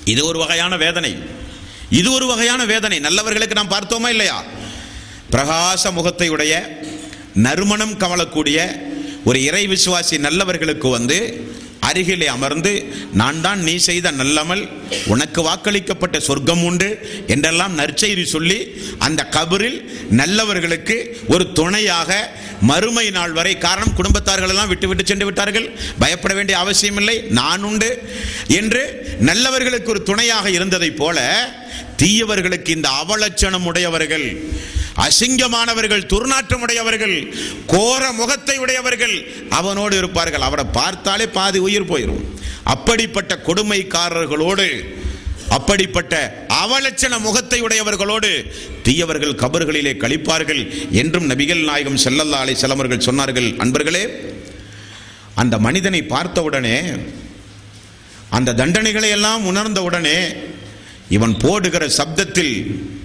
இது ஒரு வகையான வேதனை இது ஒரு வகையான வேதனை நல்லவர்களுக்கு நாம் பார்த்தோமா இல்லையா பிரகாச முகத்தை உடைய நறுமணம் கமலக்கூடிய ஒரு இறை விசுவாசி நல்லவர்களுக்கு வந்து அருகிலே அமர்ந்து நான் தான் நீ செய்த நல்லமல் உனக்கு வாக்களிக்கப்பட்ட சொர்க்கம் உண்டு என்றெல்லாம் நற்செய்தி சொல்லி அந்த கபரில் நல்லவர்களுக்கு ஒரு துணையாக மறுமை நாள் வரை காரணம் குடும்பத்தார்கள் எல்லாம் விட்டு விட்டு சென்று விட்டார்கள் பயப்பட வேண்டிய அவசியமில்லை நான் உண்டு என்று நல்லவர்களுக்கு ஒரு துணையாக இருந்ததைப் போல தீயவர்களுக்கு இந்த அவலட்சணம் உடையவர்கள் அசிங்கமானவர்கள் துர்நாற்றம் உடையவர்கள் கோர முகத்தை உடையவர்கள் அவனோடு இருப்பார்கள் அவரை பார்த்தாலே பாதி உயிர் போயிடும் அப்படிப்பட்ட கொடுமைக்காரர்களோடு அப்படிப்பட்ட அவலட்சண முகத்தை உடையவர்களோடு தீயவர்கள் கபர்களிலே கழிப்பார்கள் என்றும் நபிகள் நாயகம் செல்லல்லா அலை செல்லவர்கள் சொன்னார்கள் அன்பர்களே அந்த மனிதனை பார்த்தவுடனே அந்த தண்டனைகளை எல்லாம் உணர்ந்தவுடனே இவன் போடுகிற சப்தத்தில்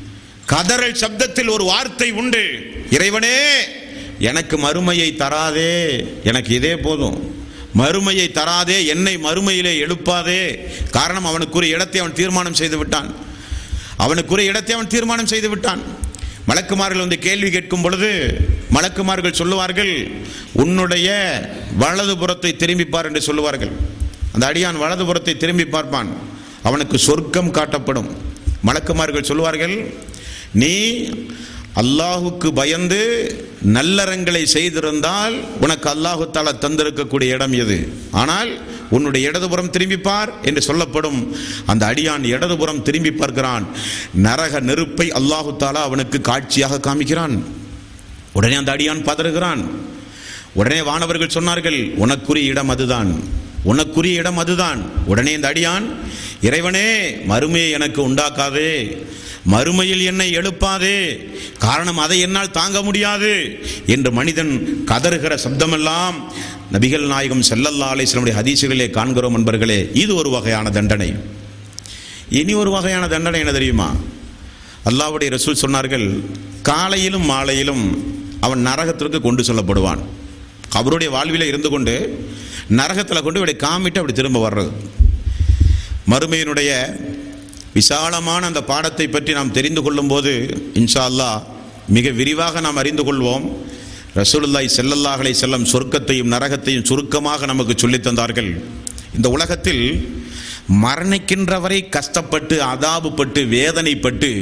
கதறல் சப்தத்தில் ஒரு வார்த்தை உண்டு இறைவனே எனக்கு மறுமையை தராதே எனக்கு இதே போதும் மறுமையை தராதே என்னை மறுமையிலே எழுப்பாதே காரணம் அவனுக்குரிய இடத்தை அவன் தீர்மானம் செய்து விட்டான் அவனுக்குரிய இடத்தை அவன் தீர்மானம் செய்து விட்டான் மலக்குமார்கள் வந்து கேள்வி கேட்கும் பொழுது மலக்குமார்கள் சொல்லுவார்கள் உன்னுடைய வலதுபுறத்தை திரும்பிப்பார் என்று சொல்லுவார்கள் அந்த அடியான் வலதுபுறத்தை திரும்பி பார்ப்பான் அவனுக்கு சொர்க்கம் காட்டப்படும் மலக்குமார்கள் சொல்லுவார்கள் நீ அல்லாஹுக்கு பயந்து நல்லறங்களை செய்திருந்தால் உனக்கு அல்லாஹு தாலா தந்திருக்கக்கூடிய இடம் எது ஆனால் உன்னுடைய இடதுபுறம் திரும்பிப்பார் என்று சொல்லப்படும் அந்த அடியான் இடதுபுறம் திரும்பி பார்க்கிறான் நரக நெருப்பை அல்லாஹு தாலா அவனுக்கு காட்சியாக காமிக்கிறான் உடனே அந்த அடியான் பதறுகிறான் உடனே வானவர்கள் சொன்னார்கள் உனக்குரிய இடம் அதுதான் உனக்குரிய இடம் அதுதான் உடனே இந்த அடியான் இறைவனே மறுமையை எனக்கு உண்டாக்காதே மறுமையில் என்னை எழுப்பாதே காரணம் அதை என்னால் தாங்க முடியாது என்று மனிதன் கதறுகிற சப்தமெல்லாம் நபிகள் நாயகம் செல்லல்லா அலிஸ்லமுடைய ஹதீசுகளிலே காண்கிறோம் என்பர்களே இது ஒரு வகையான தண்டனை இனி ஒரு வகையான தண்டனை என்ன தெரியுமா அல்லாவுடைய ரசூல் சொன்னார்கள் காலையிலும் மாலையிலும் அவன் நரகத்திற்கு கொண்டு செல்லப்படுவான் அவருடைய வாழ்வில இருந்து கொண்டு நரகத்தில் கொண்டு இப்படி காமிட்டு அப்படி திரும்ப வர்றது மறுமையினுடைய விசாலமான அந்த பாடத்தை பற்றி நாம் தெரிந்து கொள்ளும் போது இன்ஷா அல்லாஹ் மிக விரிவாக நாம் அறிந்து கொள்வோம் ரசூலுல்லாய் செல்லல்லாஹலை செல்லம் சொர்க்கத்தையும் நரகத்தையும் சுருக்கமாக நமக்கு சொல்லித் தந்தார்கள் இந்த உலகத்தில் மரணிக்கின்ற வரை கஷ்டப்பட்டு அதாபுப்பட்டு வேதனைப்பட்டு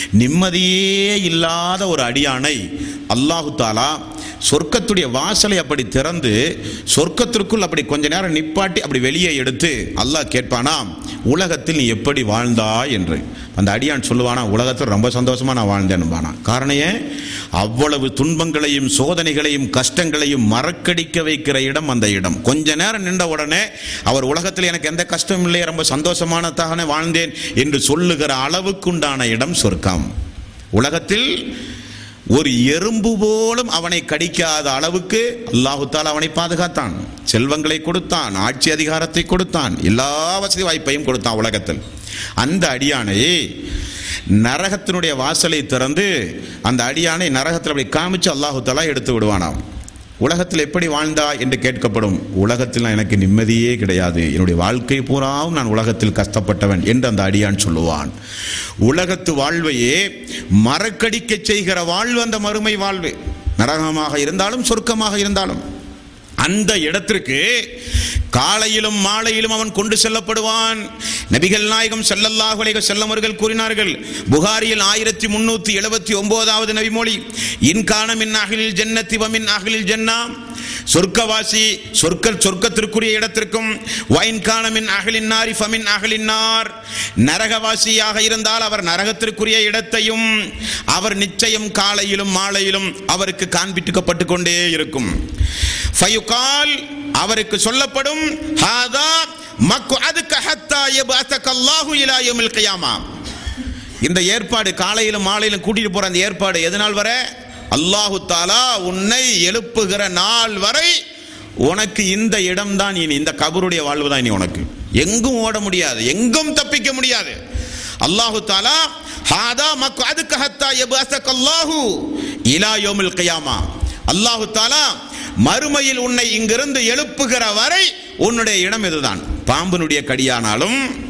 நிம்மதியே இல்லாத ஒரு அடியானை அல்லாஹு தாலா சொர்க்கத்துடைய வாசலை அப்படி திறந்து சொர்க்கத்திற்குள் அப்படி கொஞ்ச நேரம் நிப்பாட்டி அப்படி வெளியே எடுத்து அல்லாஹ் கேட்பானாம் உலகத்தில் நீ எப்படி வாழ்ந்தா என்று அந்த அடியான் சொல்லுவானா உலகத்தில் ரொம்ப சந்தோஷமா நான் வாழ்ந்தேன்பானா காரணம் ஏன் அவ்வளவு துன்பங்களையும் சோதனைகளையும் கஷ்டங்களையும் மறக்கடிக்க வைக்கிற இடம் அந்த இடம் கொஞ்ச நேரம் நின்ற உடனே அவர் உலகத்தில் எனக்கு எந்த கஷ்டமும் இல்லை ரொம்ப சந்தோஷமானதாகவே வாழ்ந்தேன் என்று சொல்லுகிற அளவுக்குண்டான இடம் சொர்க்கம் உலகத்தில் ஒரு எறும்பு போலும் அவனை கடிக்காத அளவுக்கு அல்லாஹு தாலா அவனை பாதுகாத்தான் செல்வங்களை கொடுத்தான் ஆட்சி அதிகாரத்தை கொடுத்தான் எல்லா வசதி வாய்ப்பையும் கொடுத்தான் உலகத்தில் அந்த அடியானை நரகத்தினுடைய வாசலை திறந்து அந்த அடியானை நரகத்தில் அப்படி காமிச்சு அல்லாஹு தாலா எடுத்து விடுவானாம் உலகத்தில் எப்படி வாழ்ந்தா என்று கேட்கப்படும் உலகத்தில் எனக்கு நிம்மதியே கிடையாது என்னுடைய வாழ்க்கை பூராவும் நான் உலகத்தில் கஷ்டப்பட்டவன் என்று அந்த அடியான் சொல்லுவான் உலகத்து வாழ்வையே மறக்கடிக்க செய்கிற வாழ்வு அந்த மறுமை வாழ்வு நரகமாக இருந்தாலும் சொர்க்கமாக இருந்தாலும் அந்த இடத்திற்கு காலையிலும் மாலையிலும் அவன் கொண்டு செல்லப்படுவான் நபிகள் நாயகம் ஸல்லல்லாஹு அலைஹி வஸல்லம் அவர்கள் கூறினார்கள் புகாரியில் ஆயிரத்தி முன்னூத்தி எழுபத்தி ஒன்பதாவது நபிமொழி இன்கான மின் அகிலில் ஜன்னத்தி வமின் அகிலில் ஜன்னா சொர்க்கவாசி சொர்க்க சொர்க்கத்திற்குரிய இடத்திற்கும் வைன் காணமின் அகலின் நாரி ஃபமின் அகலின் நார் நரகவாசியாக இருந்தால் அவர் நரகத்திற்குரிய இடத்தையும் அவர் நிச்சயம் காலையிலும் மாலையிலும் அவருக்கு காண்பிட்டுக்கப்பட்டு கொண்டே இருக்கும் ஃபயுகால் அவருக்கு சொல்லப்படும் ஹாதா மக்அதுக ஹத்தா யபஅதக அல்லாஹு இலா யௌமில் கியாமா இந்த ஏற்பாடு காலையிலும் மாலையிலும் கூட்டிட்டு போற அந்த ஏற்பாடு எதனால் வர அல்லாஹு தாலா உன்னை எழுப்புகிற நாள் வரை உனக்கு இந்த இடம்தான் இனி இந்த கபருடைய வாழ்வு தான் இனி உனக்கு எங்கும் ஓட முடியாது எங்கும் தப்பிக்க முடியாது அல்லாஹு தாலா ஹாதா மக்கு அதுக்கு ஹத்தா எபு அல்லாஹு இலா யோமில் கியாமா அல்லாஹு தாலா மறுமையில் உன்னை இங்கிருந்து எழுப்புகிற வரை உன்னுடைய இடம் இதுதான் பாம்பினுடைய கடியானாலும்